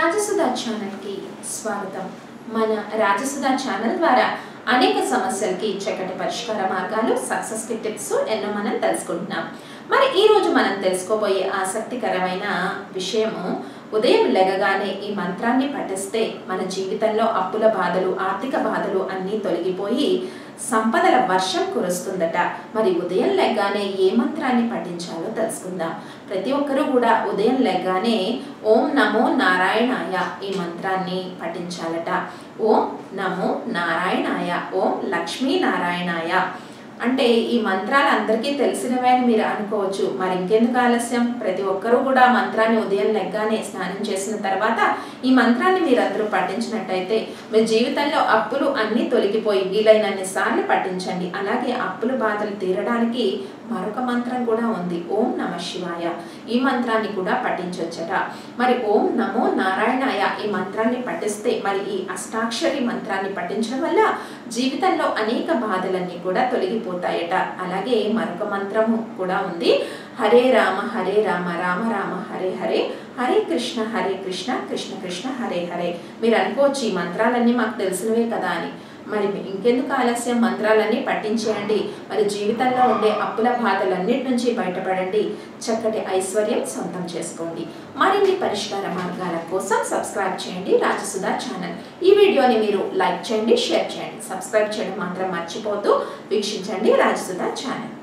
రాజసుధా ఛానల్కి స్వాగతం మన రాజసుధా ఛానల్ ద్వారా అనేక సమస్యలకి చక్కటి పరిష్కార మార్గాలు సక్సెస్ కి టిప్స్ ఎన్నో మనం తెలుసుకుంటున్నాం మరి ఈ రోజు మనం తెలుసుకోబోయే ఆసక్తికరమైన విషయము ఉదయం లెగగానే ఈ మంత్రాన్ని పఠిస్తే మన జీవితంలో అప్పుల బాధలు ఆర్థిక బాధలు అన్నీ తొలగిపోయి సంపదల వర్షం కురుస్తుందట మరి ఉదయం లెగ్గానే ఏ మంత్రాన్ని పఠించాలో తెలుసుకుందాం ప్రతి ఒక్కరూ కూడా ఉదయం లెగ్గానే ఓం నమో నారాయణాయ ఈ మంత్రాన్ని పఠించాలట ఓం నమో నారాయణాయ ఓం లక్ష్మీ నారాయణాయ అంటే ఈ మంత్రాలు అందరికీ తెలిసినవే అని మీరు అనుకోవచ్చు మరి ఇంకెందుకు ఆలస్యం ప్రతి ఒక్కరూ కూడా ఆ మంత్రాన్ని ఉదయం లెగ్గానే స్నానం చేసిన తర్వాత ఈ మంత్రాన్ని మీరందరూ పఠించినట్టయితే మీ జీవితంలో అప్పులు అన్నీ తొలగిపోయి వీలైనన్ని సార్లు పఠించండి అలాగే అప్పుల బాధలు తీరడానికి మరొక మంత్రం కూడా ఉంది ఓం నమ శివాయ ఈ మంత్రాన్ని కూడా పఠించవచ్చట మరి ఓం నమో నారాయణాయ ఈ మంత్రాన్ని పఠిస్తే మరి ఈ అష్టాక్షరి మంత్రాన్ని పఠించడం వల్ల జీవితంలో అనేక బాధలన్నీ కూడా తొలగిపోతాయట అలాగే మరొక మంత్రము కూడా ఉంది హరే రామ హరే రామ రామ రామ హరే హరే హరే కృష్ణ హరే కృష్ణ కృష్ణ కృష్ణ హరే హరే మీరు అనుకోవచ్చు ఈ మంత్రాలన్నీ మాకు తెలిసినవే కదా అని మరి ఇంకెందుకు ఆలస్యం మంత్రాలన్నీ పట్టించేయండి మరి జీవితంలో ఉండే అప్పుల బాధలన్నిటి నుంచి బయటపడండి చక్కటి ఐశ్వర్యం సొంతం చేసుకోండి మరిన్ని పరిష్కార మార్గాల కోసం సబ్స్క్రైబ్ చేయండి రాజసుధా ఛానల్ ఈ వీడియోని మీరు లైక్ చేయండి షేర్ చేయండి సబ్స్క్రైబ్ చేయడం మాత్రం మర్చిపోతూ వీక్షించండి రాజసుధా ఛానల్